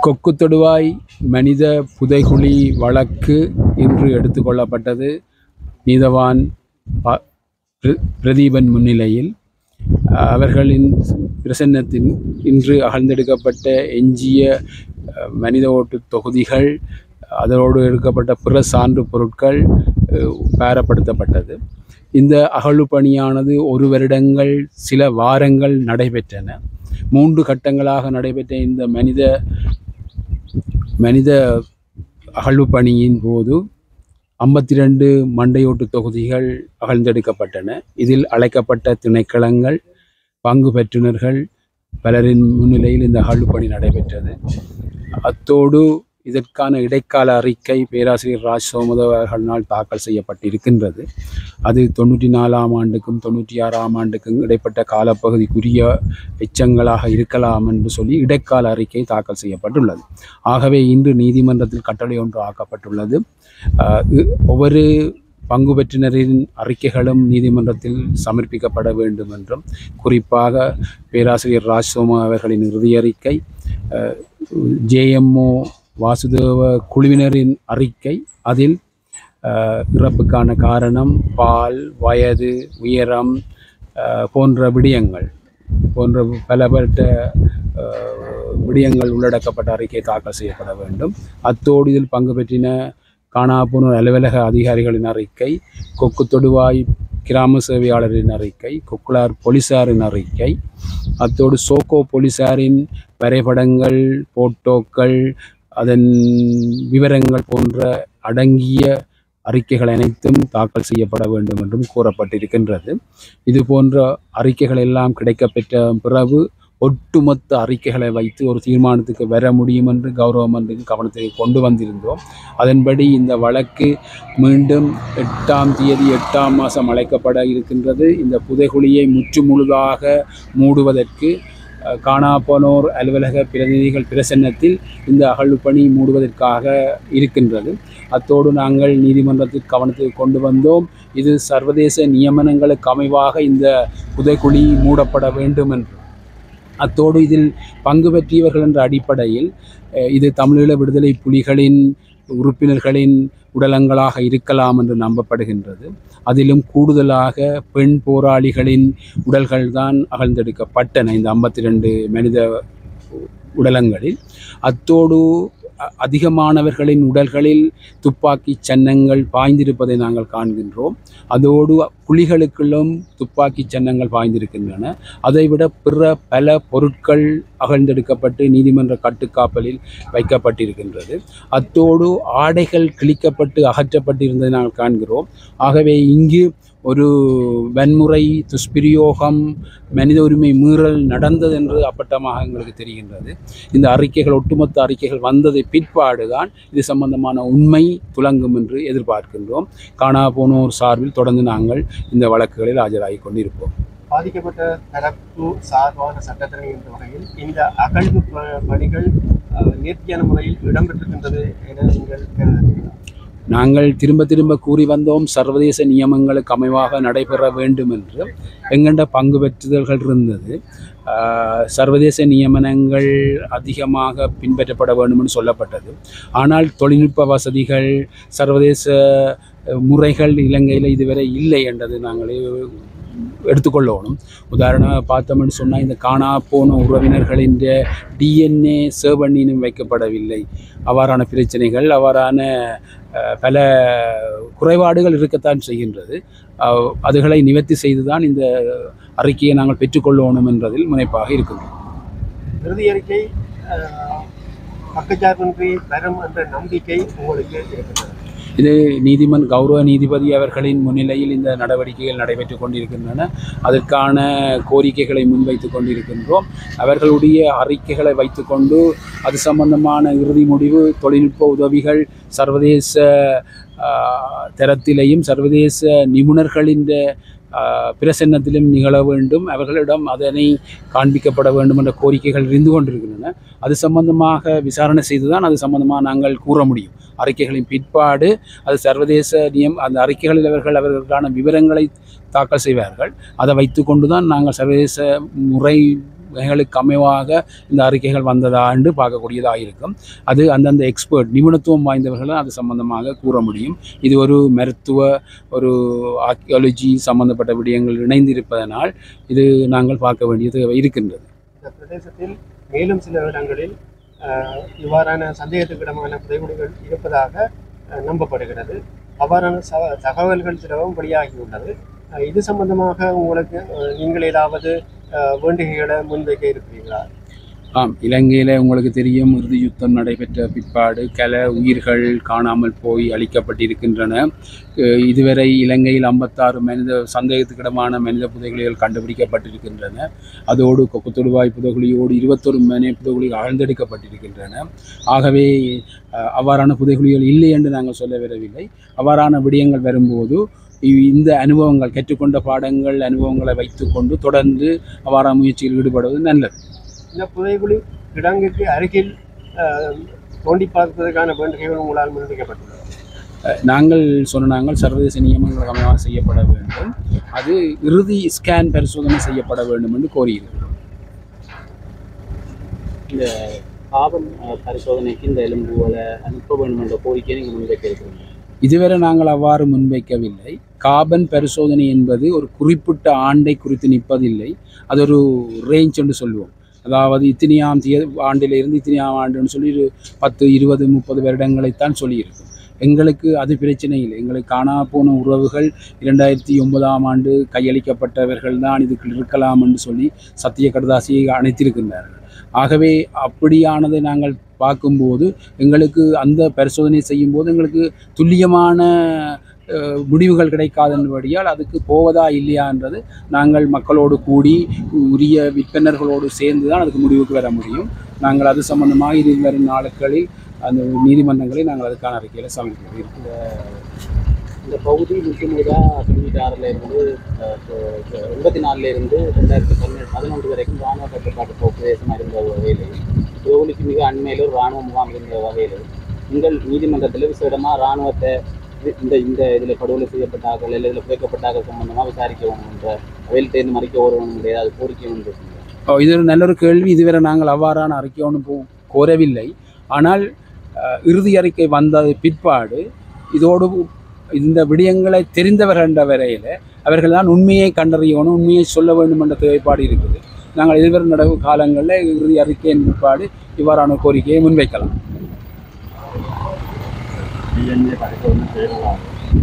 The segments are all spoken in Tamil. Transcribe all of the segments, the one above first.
கொக்கு தொடுவாய் மனித புதைகுழி வழக்கு இன்று எடுத்துக்கொள்ளப்பட்டது நீதவான் ப- பிர- பிரதீபன் முன்னிலையில் அவர்களின் பிரசன்னத்தின் இன்று அகழ்ந்தெடுக்கப்பட்ட எஞ்சிய அஹ், மனித ஓட்டு தொகுதிகள் அதோடு எடுக்கப்பட்ட பிற சான்று பொருட்கள் அஹ், பாரப்படுத்தப்பட்டது இந்த அகழ்வு பணியானது ஒரு வருடங்கள் சில வாரங்கள் நடைபெற்றன மூன்று கட்டங்களாக நடைபெற்ற இந்த மனித மனித அகழ்வு பணியின் போது ஐம்பத்தி ரெண்டு மண்டையோட்டு தொகுதிகள் அகழ்ந்தெடுக்கப்பட்டன இதில் அழைக்கப்பட்ட திணைக்களங்கள் பங்கு பெற்றுனர்கள் பலரின் முன்னிலையில் இந்த அகழ்வு பணி நடைபெற்றது அத்தோடு இதற்கான இடைக்கால அறிக்கை பேராசிரியர் ராஜ் சோமதோ அவர்களால் தாக்கல் செய்யப்பட்டிருக்கின்றது அது தொண்ணூற்றி நாலாம் ஆண்டுக்கும் தொண்ணூற்றி ஆறாம் ஆண்டுக்கும் இடைப்பட்ட காலப்பகுதிக்குரிய எச்சங்களாக இருக்கலாம் என்று சொல்லி இடைக்கால அறிக்கை தாக்கல் செய்யப்பட்டுள்ளது ஆகவே இன்று நீதிமன்றத்தில் கட்டளை ஒன்று ஆக்கப்பட்டுள்ளது ஆஹ் இ- ஒவ்வொரு பங்கு பெற்றினரின் அறிக்கைகளும் நீதிமன்றத்தில் சமர்ப்பிக்கப்பட வேண்டும் என்றும் குறிப்பாக பேராசிரியர் ராஜ் சோமா அவர்களின் இறுதி அறிக்கை ஜேஎம்ஓ வாசுதேவ குழுவினரின் அறிக்கை அதில் ஆஹ் இறப்புக்கான காரணம் பால் வயது உயரம் ஆஹ் போன்ற விடயங்கள் போன்ற பலப்பட்ட ஆஹ், விடயங்கள் உள்ளடக்கப்பட்ட அறிக்கை தாக்கல் செய்யப்பட வேண்டும் அத்தோடு இதில் பங்கு பெற்றின காணாப்போனோர் அலுவலக அதிகாரிகளின் அறிக்கை கொக்கு தொடுவாய் கிராம சேவையாளரின் அறிக்கை கொக்குளார் போலீசாரின் அறிக்கை அத்தோடு சோகோ போலீசாரின் வரைபடங்கள் போட்டோக்கள் அதன் விவரங்கள் போன்ற அடங்கிய அறிக்கைகள் அனைத்தும் தாக்கல் செய்யப்பட வேண்டும் என்றும் கூறப்பட்டிருக்கின்றது இது போன்ற அறிக்கைகள் எல்லாம் கிடைக்கப்பெற்ற பிறகு ஒட்டுமொத்த அறிக்கைகளை வைத்து ஒரு தீர்மானத்துக்கு வர முடியும் என்று கௌரவ மன்றின் கவனத்தை கொண்டு வந்திருந்தோம் அதன்படி இந்த வழக்கு மீண்டும் எட்டாம் தேதி எட்டாம் மாதம் அழைக்கப்பட இருக்கின்றது இந்த புதைகுழியை முற்று முழுதாக மூடுவதற்கு அஹ், காணாப்போனோர் அலுவலக பிரதிநிதிகள் பிரசன்னத்தில் இந்த அகழ்வு பணி மூடுவதற்காக இருக்கின்றது அத்தோடு நாங்கள் நீதிமன்றத்தில் கவனத்துக்கு கொண்டு வந்தோம் இது சர்வதேச நியமனங்களுக்கு அமைவாக இந்த புதைக்குழி மூடப்பட வேண்டும் என்று அத்தோடு இதில் பங்கு பெற்றியவர்கள் என்ற அடிப்படையில் அஹ், இது தமிழீழ விடுதலை புலிகளின் உறுப்பினர்களின் உடலங்களாக இருக்கலாம் என்று நம்பப்படுகின்றது அதிலும் கூடுதலாக பெண் போராளிகளின் உடல்கள்தான் அகழ்ந்தெடுக்கப்பட்டன இந்த ஐம்பத்தி ரெண்டு மனித உடலங்களில் அத்தோடு அ- அதிகமானவர்களின் உடல்களில் துப்பாக்கி சன்னங்கள் பாய்ந்திருப்பதை நாங்கள் காண்கின்றோம் அதோடு குழிகளுக்குள்ளும் துப்பாக்கி சன்னங்கள் பாய்ந்திருக்கின்றன அதைவிட பிற பல பொருட்கள் அகழ்ந்தெடுக்கப்பட்டு நீதிமன்ற கட்டுக்காப்பலில் வைக்கப்பட்டிருக்கின்றது அத்தோடு ஆடைகள் கிழிக்கப்பட்டு அகற்றப்பட்டிருந்ததை நாங்கள் காண்கிறோம் ஆகவே இங்கு ஒரு வன்முறை துஷ்பிரயோகம் மனித உரிமை மீறல் நடந்தது என்று அப்பட்டமாக எங்களுக்கு தெரிகின்றது இந்த அறிக்கைகள் ஒட்டுமொத்த அறிக்கைகள் வந்ததை பிற்பாடு தான் இது சம்பந்தமான உண்மை துலங்கும் என்று எதிர்பார்க்கின்றோம் காணா போனோர் சார்பில் தொடர்ந்து நாங்கள் இந்த வழக்குகளில் ஆஜராகி கொண்டிருப்போம் பாதிக்கப்பட்ட தரப்பு சார்பான சட்டத்திறனை என்ற வகையில் இந்த அகழ்வு ப- பணிகள் அஹ், நேர்த்தியான முறையில் இடம்பெற்றிருக்கின்றது என நீங்கள் கருதுகிறீர்களா? நாங்கள் திரும்ப திரும்ப கூறி வந்தோம் சர்வதேச நியமங்களுக்கு அமைவாக நடைபெற வேண்டும் என்று எங்கண்ட பங்கு பெற்றுதல்கள் இருந்தது ஆஹ், சர்வதேச நியமனங்கள் அதிகமாக பின்பற்றப்பட வேண்டும்னு சொல்லப்பட்டது ஆனால் தொழில்நுட்ப வசதிகள் சர்வதேச அஹ், முறைகள் இலங்கையில் இதுவரை இல்லை என்றது நாங்கள் எடுத்துக்கொள்ளணும் உதாரணமாக பார்த்தோம்னு சொன்னால் இந்த காணா போன உறவினர்களின் டிஎன்ஏ சேவண்ணினும் வைக்கப்படவில்லை அவ்வாறான பிரச்சனைகள் அவ்வாறான அஹ், பல குறைபாடுகள் இருக்கத்தான் செய்கின்றது அஹ், அதுகளை நிவர்த்தி செய்துதான் இந்த அறிக்கையை நாங்கள் பெற்றுக்கொள்ளணும் என்பதில் முனைப்பாக இருக்கின்றோம் இறுதி அறிக்கை அஹ், பக்கச்சார்பின்றி பெறும் என்ற நம்பிக்கை உங்களுக்கு இருக்கின்றது இது நீதிமன் கௌரவ நீதிபதி அவர்களின் முன்னிலையில் இந்த நடவடிக்கைகள் நடைபெற்று கொண்டிருக்கின்றன அதற்கான கோரிக்கைகளை முன்வைத்து கொண்டிருக்கின்றோம் அவர்களுடைய அறிக்கைகளை வைத்துக்கொண்டு அது சம்பந்தமான இறுதி முடிவு தொழில்நுட்ப உதவிகள் சர்வதேச ஆஹ், தரத்திலேயும் சர்வதேச நிபுணர்களின் ஆஹ், பிரசன்னத்திலும் நிகழ வேண்டும் அவர்களிடம் அதனை காண்பிக்கப்பட வேண்டும் என்ற கோரிக்கைகள் இருந்து கொண்டிருக்கின்றன அது சம்பந்தமாக விசாரணை செய்துதான் அது சம்பந்தமாக நாங்கள் கூற முடியும் அறிக்கைகளின் பிற்பாடு அது சர்வதேச நியம் அந்த அறிக்கைகளில் அவர்கள் அவர்களுக்கான விவரங்களை தாக்கல் செய்வார்கள் அதை வைத்துக்கொண்டு தான் நாங்கள் சர்வதேச முறை விதிமுறைகளுக்கு அமைவாக இந்த அறிக்கைகள் வந்ததா என்று பார்க்கக்கூடியதாக இருக்கும் அது அந்தந்த எக்ஸ்பர்ட் நிபுணத்துவம் வாய்ந்தவர்கள் அது சம்பந்தமாக கூற முடியும் இது ஒரு மருத்துவ ஒரு ஆர்கியாலஜி சம்பந்தப்பட்ட விடயங்கள் இணைந்திருப்பதனால் இது நாங்கள் பார்க்க வேண்டியது இருக்கின்றது இந்த பிரதேசத்தில் மேலும் சில இடங்களில் அஹ், இவ்வாறான சந்தேகத்துக்கிடமான புதைகுழிகள் இருப்பதாக அஹ், நம்பப்படுகிறது அவ்வாறான ச- தகவல்கள் சிலவும் வெளியாகியுள்ளது அஹ், இது சம்பந்தமாக உங்களுக்கு அஹ், நீங்கள் ஏதாவது அஹ், வேண்டுகைகளை முன்வைக்க இருக்கிறீர்களா ஆம் இலங்கையில் உங்களுக்கு தெரியும் இறுதி யுத்தம் நடைபெற்ற பிற்பாடு கல உயிர்கள் காணாமல் போய் அழிக்கப்பட்டிருக்கின்றன அஹ் இதுவரை இலங்கையில் ஐம்பத்தாறு மனித சந்தேகத்துக்கிடமான மனித புதைகுழிகள் கண்டுபிடிக்கப்பட்டிருக்கின்றன அதோடு கொக்குத்தொடுவாய் புதைகுழியோடு இருபத்தொரு மனித புதைகுழிகள் ஆழ்ந்தெடுக்கப்பட்டிருக்கின்றன ஆகவே அஹ், அவ்வாறான புதைகுழிகள் இல்லை என்று நாங்கள் சொல்ல வரவில்லை அவ்வாறான விடயங்கள் வரும்போது இ- இந்த அனுபவங்கள் கற்றுக்கொண்ட பாடங்கள் அனுபவங்களை வைத்துக்கொண்டு தொடர்ந்து அவ்வாறான முயற்சியில் ஈடுபடுவது நல்லது இந்த புதைகுழி கிடங்குக்கு அருகில் அஹ், தோண்டி பார்ப்பதற்கான வேண்டுகைகள் உங்களால் முன்வைக்கப்பட்டுள்ளது நாங்கள் சொன்ன நாங்கள் சர்வதேச நியமங்கள் அமைவாக செய்யப்பட வேண்டும் அது இறுதி ஸ்கேன் பரிசோதனை செய்யப்பட வேண்டும் என்று கோரியிருக்கிறோம் இந்த காபன் அஹ், பரிசோதனைக்கு இந்த எலும்புகளை அனுப்ப வேண்டும் என்ற கோரிக்கையை நீங்கள் முன்வைக்க இருக்கிறீங்க இதுவரை நாங்கள் அவ்வாறு முன்வைக்கவில்லை காபன் பரிசோதனை என்பது ஒரு குறிப்பிட்ட ஆண்டை குறித்து நிற்பதில்லை அது ஒரு ரேஞ்ச் என்று சொல்லுவோம் அதாவது இத்தனையாம் திய ஆண்டிலிருந்து இத்தனையாம் ஆண்டுன்னு சொல்லி ஒரு பத்து இருபது முப்பது வருடங்களைத்தான் சொல்லியிருக்கும் எங்களுக்கு அது பிரச்சனை இல்லை எங்களுக்கு காணா போன உறவுகள் இரண்டாயிரத்தி ஒன்பதாம் ஆண்டு கையளிக்கப்பட்டவர்கள் தான் இதுக்கு இருக்கலாம் என்று சொல்லி சத்திய கடதாசியை அணைத்திருக்கின்றார்கள் ஆகவே அப்படியானதை நாங்கள் பார்க்கும்போது எங்களுக்கு அந்த பரிசோதனை செய்யும்போது எங்களுக்கு துல்லியமான அஹ், முடிவுகள் கிடைக்காதபடியால் அதுக்கு போவதா இல்லையான்றது நாங்கள் மக்களோடு கூடி உரிய விற்பனர்களோடு சேர்ந்து தான் அதுக்கு முடிவுக்கு வர முடியும் நாங்கள் அது சம்பந்தமாக இது வரும் நாட்களில் அந்த நீதிமன்றங்களில் நாங்கள் அதுக்கான அறிக்கைகளை சமர்ப்பிக்கிறோம் இந்த பகுதி முற்றுமுழுதாக தொண்ணூற்றி ஆறில் இருந்து அஹ், தொ- தொ- எண்பத்தி நாலுல இருந்து ரெண்டாயிரத்தி பதினெட்டு பதினொன்று வரைக்கும் ராணுவ கட்டுப்பாட்டு பிரதேசமாக இருந்த வகையில் கோவிலுக்கு மிக அண்மையில் ஒரு ராணுவ முகாம் இருந்த வகையில் உங்கள் நீதிமன்றத்தில் விசேடமாக ராணுவத்தை இது- இந்த இந்த இதில் படுகொலை செய்யப்பட்டார்கள் இல்லை இதில் புதைக்கப்பட்டார்கள் சம்பந்தமாக விசாரிக்க வேணும் என்ற அவையில் தேர்ந்து மறிக்க வருவணும் ஏதாவது கோரிக்கை ஒன்று இருக்குங்களா? ஓ, இது ஒரு நல்ல ஒரு கேள்வி இதுவரை நாங்கள் அவ்வாறான அறிக்கை ஒன்றும் போ கோரவில்லை ஆனால் அஹ், இறுதி அறிக்கை வந்த பிற்பாடு இதோடு இந்த விடயங்களை தெரிந்தவர்கள் என்ற வரையில் அவர்கள் தான் உண்மையை கண்டறியணும் உண்மையை சொல்ல வேண்டும் என்ற தேவைப்பாடு இருக்குது நாங்கள் எதிர்வரும் நடவு காலங்களில் இறுதி அறிக்கையின் பிற்பாடு இவ்வாறான கோரிக்கையை முன்வைக்கலாம் டிஎன்ஏ பரிசோதனை செய்யலாம்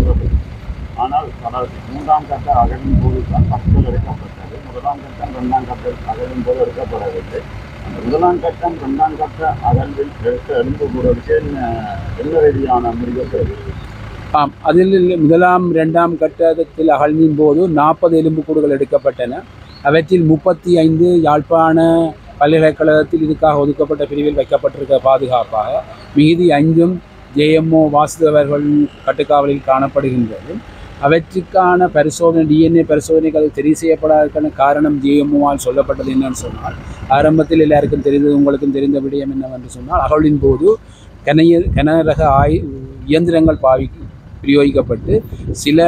ஆனால் கடல் மூன்றாம் கட்ட அகழின் போது தான் கப்பல் எடுக்கப்பட்டது முதலாம் கட்டம் இரண்டாம் கட்டம் அகழின் போது எடுக்கப்படவில்லை அந்த முதலாம் கட்டம் இரண்டாம் கட்ட அகழ்வில் எடுத்த எலும்பு கூறதுக்கு என்ன என்ன ரீதியான முடிவுகள் ஆம் அதில் முதலாம் இரண்டாம் கட்டத்தில் அகழ்ந்தின் போது நாற்பது எலும்புக்கூடுகள் எடுக்கப்பட்டன அவற்றில் முப்பத்தி ஐந்து யாழ்ப்பாண பல்கலைக்கழகத்தில் இதுக்காக ஒதுக்கப்பட்ட பிரிவில் வைக்கப்பட்டிருக்க பாதுகாப்பாக மீதி ஐந்தும் ஜேஎம்ஓ வாசுதேவர்கள் கட்டுக்காவலில் காணப்படுகின்றது அவற்றுக்கான பரிசோதனை டிஎன்ஏ பரிசோதனைக்கு அது தெரிவு செய்யப்படாததற்கான காரணம் ஜேஎம்ஓவால் சொல்லப்பட்டது என்னன்னு சொன்னால் ஆரம்பத்தில் எல்லாருக்கும் தெரிந்தது உங்களுக்கும் தெரிந்த விடயம் என்னவென்று சொன்னால் அகழ்வின் போது கனைய கனரக ஆய் இயந்திரங்கள் பாவி பிரயோகிக்கப்பட்டு சில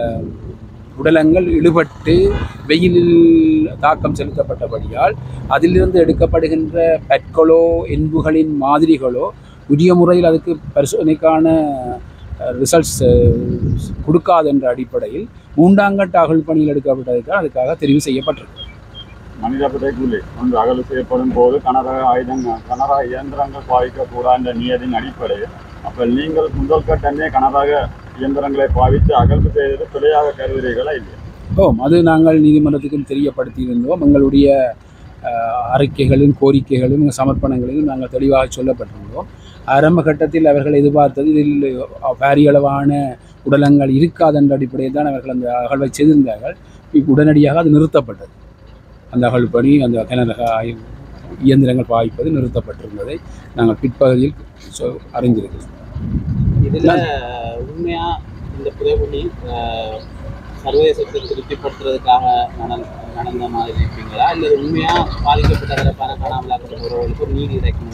உடலங்கள் இழுபட்டு வெயிலில் தாக்கம் செலுத்தப்பட்டபடியால் அதிலிருந்து எடுக்கப்படுகின்ற பற்களோ என்புகளின் மாதிரிகளோ உரிய முறையில் அதுக்கு பரிசோதனைக்கான ரிசல்ட்ஸ் கொடுக்காது என்ற அடிப்படையில் மூன்றாங்கட்ட அகழ் பணியில் எடுக்கப்பட்டதுக்கு அதுக்காக தெரிவு செய்யப்பட்டிருக்கு மனித புதைக்குழி ஒன்று அகல் செய்யப்படும் போது கனரக ஆயுதங்கள் கனரக இயந்திரங்கள் பாவிக்கக்கூடாது என்ற நியதின் அடிப்படையில் அப்போ நீங்கள் முதல் கட்டமே கனரக இயந்திரங்களை பாவித்து அகழ்வு செய்தது பிழையாக கருதுகிறீர்களா இல்லையா ஓம் அது நாங்கள் நீதிமன்றத்துக்கும் தெரியப்படுத்தியிருந்தோம் எங்களுடைய அஹ், அறிக்கைகளின் கோரிக்கைகளும் சமர்ப்பணங்களிலும் நாங்கள் தெளிவாக சொல்லப்பட்டிருந்தோம் ஆரம்ப கட்டத்தில் அவர்கள் எதிர்பார்த்தது இதில் பாரிய அளவான உடலங்கள் இருக்காது என்ற அடிப்படையில் தான் அவர்கள் அந்த அகழ்வை செய்திருந்தார்கள் இப்ப உடனடியாக அது நிறுத்தப்பட்டது அந்த அகழ்பணி அந்த கனரக ஆயு இயந்திரங்கள் பாய்ப்பது நிறுத்தப்பட்டிருந்ததை நாங்கள் பிற்பகுதியில் சொ- அறிந்திருக்கிறோம் இதில் உண்மையா இந்த புதைகுழி அஹ், சர்வதேசத்தை திருப்திப்படுத்துறதுக்காக நடந் நடந்த மாதிரி இருப்பீங்களா இல்லை உண்மையா பாதிக்கப்பட்ட தரப்பான காணாமலாக்கப்பட்டவர்களுக்கு ஒரு நீதி கிடைக்கும்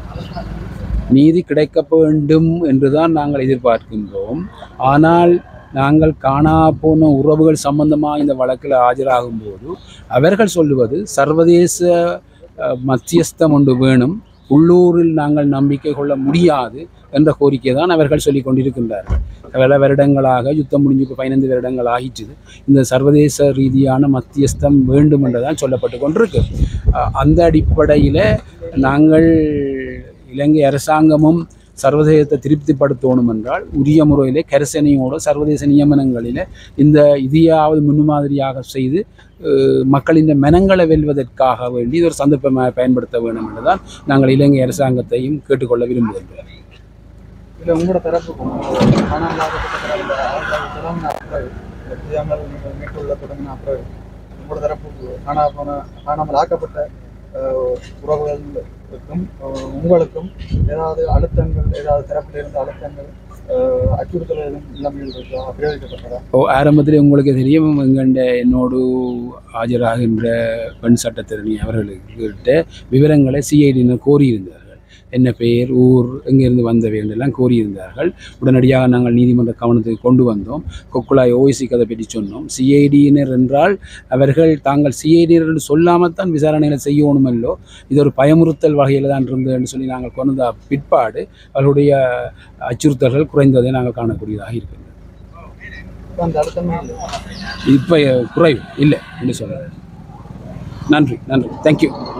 நினைக்கிறீங்களா நீதி கிடைக்க வேண்டும் என்றுதான் நாங்கள் எதிர்பார்க்கின்றோம் ஆனால் நாங்கள் காணா போன உறவுகள் சம்பந்தமாக இந்த வழக்கில் ஆஜராகும் போது அவர்கள் சொல்லுவது சர்வதேச அஹ், மத்தியஸ்தம் ஒன்று வேணும் உள்ளூரில் நாங்கள் நம்பிக்கை கொள்ள முடியாது என்ற கோரிக்கை தான் அவர்கள் சொல்லிக் கொண்டிருக்கின்றார்கள் பல வருடங்களாக யுத்தம் முடிஞ்சு இப்போ பதினைந்து வருடங்கள் ஆகிட்டுது இந்த சர்வதேச ரீதியான மத்தியஸ்தம் வேண்டும் என்றுதான் சொல்லப்பட்டு கொண்டிருக்கு அஹ், அந்த அடிப்படையில் நாங்கள் இலங்கை அரசாங்கமும் சர்வதேசத்தை திருப்திப்படுத்தணும் என்றால் உரிய முறையிலே கரிசனையோடு சர்வதேச நியமனங்களில் இந்த இதையாவது முன்மாதிரியாக செய்து அஹ், மக்களின் மனங்களை வெல்வதற்காக வேண்டி இது ஒரு சந்தர்ப்பமாக பயன்படுத்த வேண்டும் என்றுதான் நாங்கள் இலங்கை அரசாங்கத்தையும் கேட்டுக்கொள்ள விரும்புகின்றோம் இல்லை உங்களோட தரப்புக்கும் காணாமல் ஆக்கப்பட்ட தரப்பு ஆயிரத்தி தொடங்கின அப்புறம் தெரியாமல் நீங்கள் மேற்கொள்ள தொடங்கின அப்புறம் உங்களோட தரப்புக்கு காணா போன காணாமல் ஆக்கப்பட்ட அஹ், உறவுகளுக்கும் அஹ், உங்களுக்கும் ஏதாவது அழுத்தங்கள் ஏதாவது தரப்பில் இருந்த அழுத்தங்கள் அஹ், அச்சுறுத்தல் எதுவும் நிலைமைகள் இருக்கா பிரயோகிக்கப்பட்டதா ஓ ஆரம்பத்தில் உங்களுக்கு தெரியும் எங்கண்ட என்னோடு ஆஜராகின்ற பெண் சட்டத்திறனி அவர்களுக்கிட்ட விவரங்களை சிஐடியினர் கோரியிருந்தார்கள் என்ன பெயர் ஊர் எங்கேருந்து வந்தவை என்றெல்லாம் கோரியிருந்தார்கள் உடனடியாக நாங்கள் நீதிமன்ற கவனத்துக்கு கொண்டு வந்தோம் கொக்குலாய் ஓய்சிக்கு அதை பற்றி சொன்னோம் சிஐடியினர் என்றால் அவர்கள் தாங்கள் சிஐடியினர் என்று சொல்லாமல் தான் விசாரணைகளை செய்யணுமல்லோ இது ஒரு பயமுறுத்தல் வகையில் தான் இருந்ததுன்னு சொல்லி நாங்கள் கொண்டு வந்த பிற்பாடு அவர்களுடைய அச்சுறுத்தல்கள் குறைந்ததை நாங்கள் காணக்கூடியதாக இருக்கிறது இப்ப அந்த அழுத்தமே இல்லை இப்போ குறைவு இல்லை என்று சொல்கிறேன் நன்றி நன்றி தேங்க்யூ